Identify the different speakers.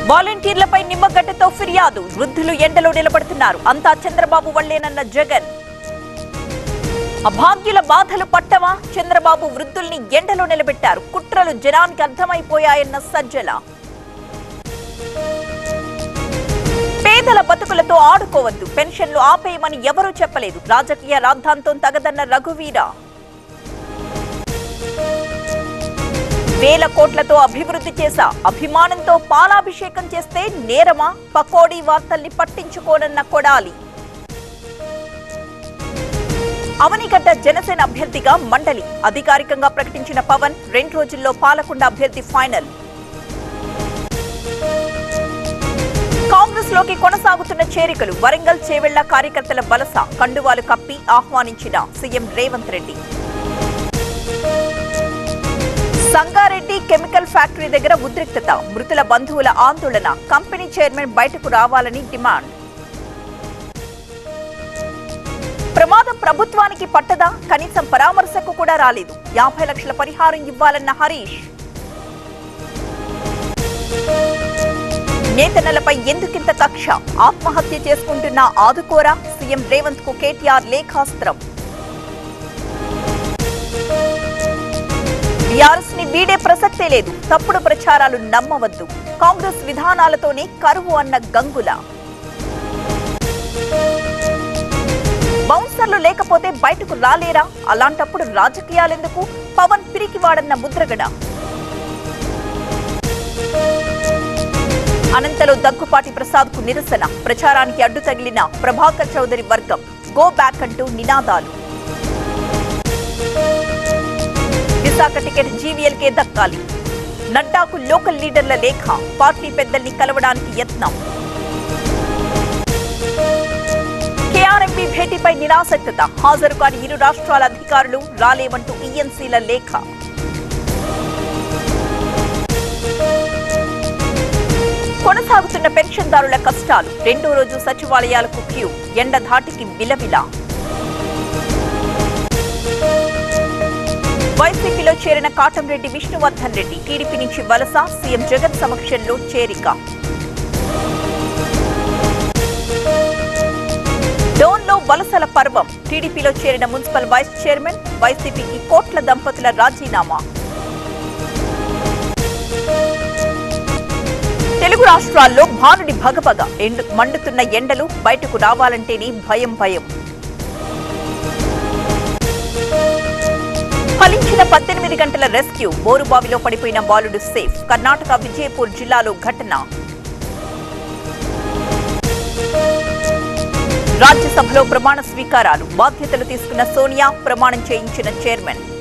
Speaker 1: వాలంటీర్లపై నిమ్మగడ్డతో ఫిర్యాదు వృద్ధులు ఎండలో నిలబడుతున్నారు అంతా చంద్రబాబు వల్లేనన్న జగన్ అభాగ్యుల బాధలు పట్టవా చంద్రబాబు వృద్ధుల్ని ఎండలో నిలబెట్టారు కుట్రలు జనానికి అర్థమైపోయాయన్న సజ్జల పేదల బతుకులతో ఆడుకోవద్దు పెన్షన్లు ఆపేయమని ఎవరూ చెప్పలేదు రాజకీయ రాద్ధాంతం తగదన్న రఘువీర వేల కోట్లతో అభివృద్ధి చేశా అభిమానంతో పాలాభిషేకం చేస్తే నేరమా పకోడీ వార్తల్ని పట్టించుకోనన్న కొడాలి అవనిగడ్డ జనసేన అభ్యర్థిగా మండలి అధికారికంగా ప్రకటించిన పవన్ రెండు రోజుల్లో పాలకొండ అభ్యర్థి ఫైనల్ కాంగ్రెస్ లోకి కొనసాగుతున్న చేరికలు వరంగల్ చేవెళ్ల కార్యకర్తల వలస కండువాలు కప్పి ఆహ్వానించిన CM Revanth Reddy Sangareddy chemical factory దగ్గర ఉద్రిక్తత మృతుల బంధువుల ఆందోళన కంపెనీ చైర్మన్ బయటకు రావాలని డిమాండ్ ప్రమాదం ప్రభుత్వానికి పట్టదా కనీసం పరామర్శకు కూడా రాలేదు యాభై లక్షల పరిహారం ఇవ్వాలన్న హరీష్ నేతన్నలపై ఎందుకింత కక్ష ఆత్మహత్య చేసుకుంటున్న ఆదుకోరా సీఎం రేవంత్ కు కేటీఆర్ లేఖాస్త్రం టీఆర్ఎస్ ని వీడే ప్రసక్తే లేదు తప్పుడు ప్రచారాలు నమ్మవద్దు కాంగ్రెస్ విధానాలతోనే కరువు అన్న గంగుల బౌన్సర్లు లేకపోతే బయటకు రాలేరా అలాంటప్పుడు రాజకీయాలెందుకు పవన్ పిరికివాడన్న ముద్రగడ అనంతలో దగ్గుపాటి ప్రసాద్ కు నిరసన ప్రచారానికి అడ్డు తగిలిన ప్రభాకర్ చౌదరి వర్గం గో బ్యాక్ అంటూ నినాదాలు విశాఖ టికెట్ జీవీఎల్కే దక్కాలి నడ్డాకు లోకల్ లీడర్ల లేఖ పార్టీ పెద్దల్ని కలవడానికి యత్నం కేఆర్ఎంపీ భేటీపై నిరాసక్తత హాజరు కాని ఇరు రాష్ట్రాల అధికారులు రాలేవంటూ ఈఎన్సీల లేఖ కొనసాగుతున్న పెన్షన్దారుల కష్టాలు రెండో రోజు సచివాలయాలకు క్యూ ఎండ ధాటికి విలవిల వైసీపీలో చేరిన కాటంరెడ్డి విష్ణువర్ధన్ రెడ్డి టీడీపీ నుంచి వలస సీఎం జగన్ సమక్షంలో చేరిక డోన్లో వలసల పర్వం టీడీపీలో చేరిన మున్సిపల్ వైస్ చైర్మన్ వైసీపీకి కోట్ల దంపతుల రాజీనామా తెలుగు రాష్ట్రాల్లో భానుడి భగభగ ఎండు మండుతున్న ఎండలు బయటకు రావాలంటేనే భయం భయం ఫలించిన పద్దెనిమిది గంటల రెస్క్యూ బోరుబావిలో పడిపోయిన బాలుడు సేఫ్ కర్ణాటక విజయపూర్ జిల్లాలో ఘటన రాజ్యసభలో ప్రమాణ స్వీకారాలు బాధ్యతలు తీసుకున్న సోనియా ప్రమాణం చేయించిన చైర్మన్